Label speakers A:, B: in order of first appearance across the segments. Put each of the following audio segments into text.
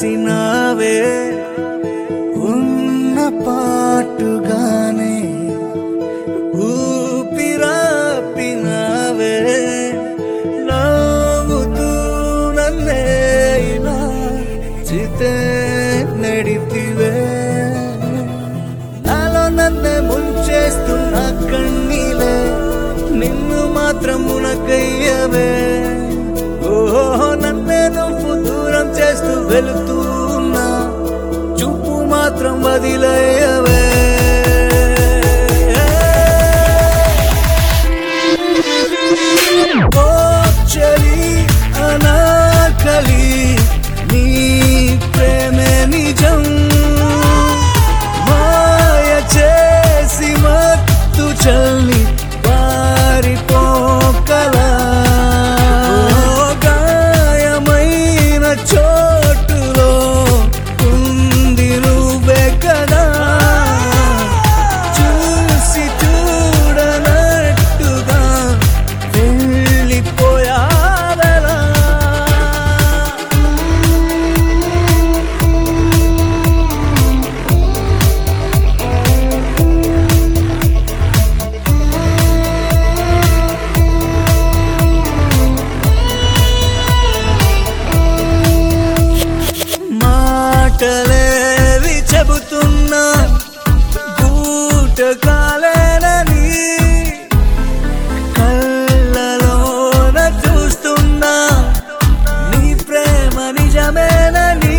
A: చేసినావే ఉన్న పాటుగానే ఊపిరాపినావే నవ్వుతూ నన్నే ఇలా చితే నడిపివే నాలో నన్నే ముంచేస్తున్న కన్నీలే నిన్ను మాత్రం మునకయ్యవే ఓహో నన్నే నువ్వు దూరం చేస్తూ వెళుతూ ఉన్నా చూపు మాత్రం వదిలేయవే ఓ చలి అనాకలి నీ ప్రేమే నిజం మాయ చేసి మత్తు చల్లి పారిపోకలా ఓ గాయమైన చోటులో ఉంది నువ్వే కదా చూసి చూడనట్టుగా వెళ్ళిపోయావలా మాటలేవి చెబుతున్నా బూటకాలేనని కళ్ళలోన చూస్తున్నా నీ ప్రేమ నిజమేనని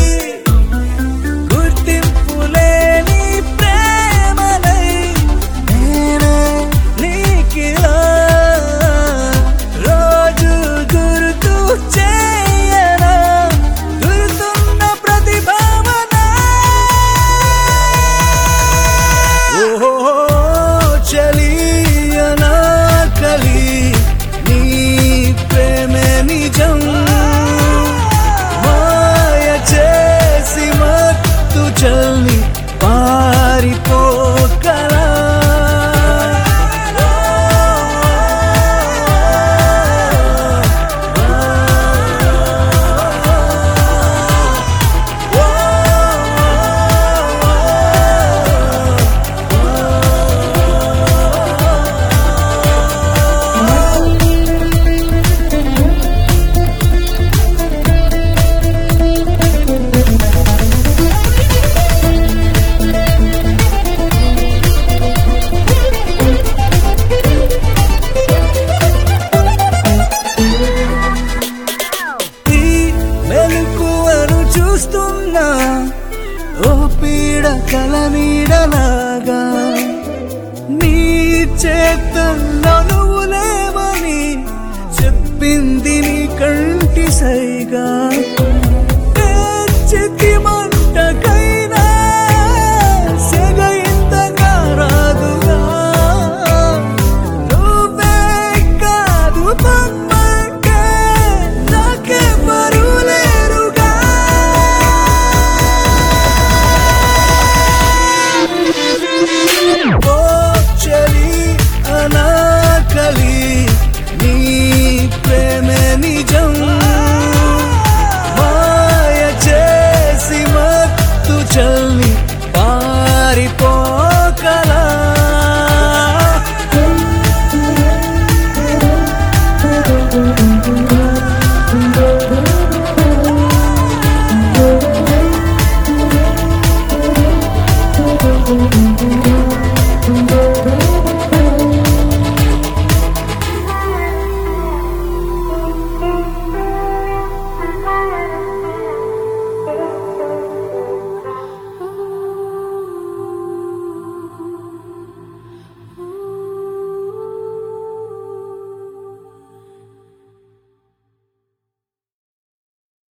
A: గుర్తింపు లేని ప్రేమనై నేనే నీకిలా రోజు గుర్తు చేయనా గుర్తున్న ప్రతిభావన ఓహో చలియనా కలి నీ ప్రేమే నిజం మాయ చేసి మత్తు చల్లి పారిపోకలా ఈ మెలకువను చూస్తున్నా ఓ పీడ కల నీడలాగా నీ చేతల్లో నువ్వు లేవని చెప్పింది నీ కంటి సైగా